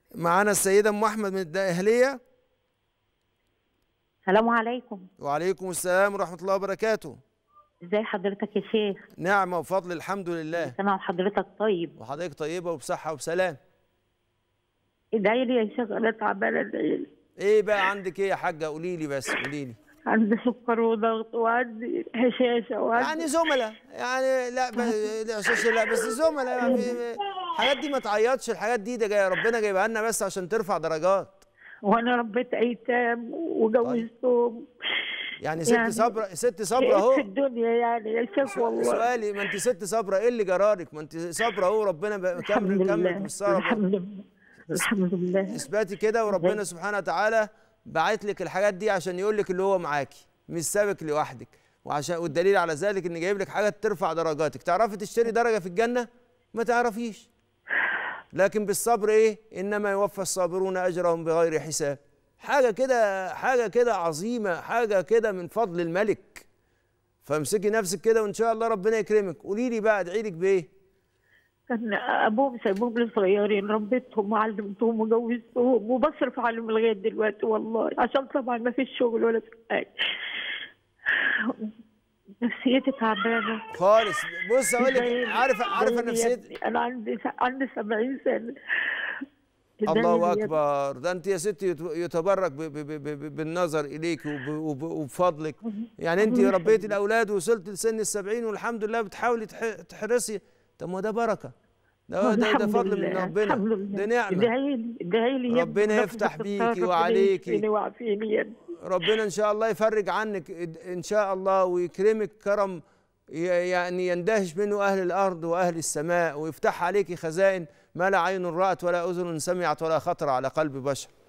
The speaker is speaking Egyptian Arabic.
معانا السيدة أم أحمد من الدقهلية السلام عليكم وعليكم السلام ورحمة الله وبركاته ازي حضرتك يا شيخ نعمة وفضل الحمد لله سنة وحضرتك طيب وحضرتك طيبة وبصحة وبسلام ادعي لي يا شيخ انا تعبانه ادعي لي إيه بقى عندك إيه يا حاجة قولي لي بس قولي لي عندي سكر وضغط وعندي هشاشه وعندي يعني زملاء يعني لا ب... لا شاشة لا بس زملاء يعني الحاجات دي ما تعيطش الحاجات دي ده جاي ربنا جايبها لنا بس عشان ترفع درجات وانا ربيت ايتام وجوزتهم يعني ست يعني صبرة ست صبرة في اهو الدنيا يعني يا شيخ والله سؤالي ما انت ست صبرة ايه اللي جرارك ما انت صبرة اهو ربنا بقى- الحمد كمل كمل لله بالصبر الحمد لله الحمد لله اثباتي كده وربنا سبحانه وتعالى باعت لك الحاجات دي عشان يقول لك اللي هو معاكي مش سابك لوحدك وعشان والدليل على ذلك ان جايب لك حاجات ترفع درجاتك تعرفي تشتري درجه في الجنه ما تعرفيش لكن بالصبر ايه انما يوفى الصابرون اجرهم بغير حساب حاجه كده حاجه كده عظيمه حاجه كده من فضل الملك فامسكي نفسك كده وان شاء الله ربنا يكرمك قولي لي بقى ادعي لك بايه كان ابوهم سايبهم لي صغيرين ربيتهم وعلمتهم وجوزتهم وبصرف عليهم لغايه دلوقتي والله عشان طبعا ما فيش شغل ولا في حاجه نفسيتي تعبانه خالص بص اقول لك زي- عارفه عارفه زي يا نفسيتي ابني. انا عندي عندي 70 سنه الله زي- اكبر ده انت يا ستي يت- يتبرك ب- ب- ب- ب- بالنظر اليك وب- وب- وبفضلك يعني انت ربيتي الاولاد ووصلت لسن السبعين والحمد لله بتحاولي تح- تحرصي طب ما ده بركه ده ده, ده الحمد فضل من لله، ربنا الحمد لله ده نعمه ادعي لي ادعي لي يا ابني. ربنا ربنا يفتح ستار، بيكي ربنا وعليكي. يشفيني ويعافيني يا ابني. ربنا ان شاء الله يفرج عنك ان شاء الله ويكرمك كرم ي- يعني يندهش منه اهل الارض واهل السماء ويفتح عليك خزائن ما لا عين رات ولا اذن سمعت ولا خطر على قلب بشر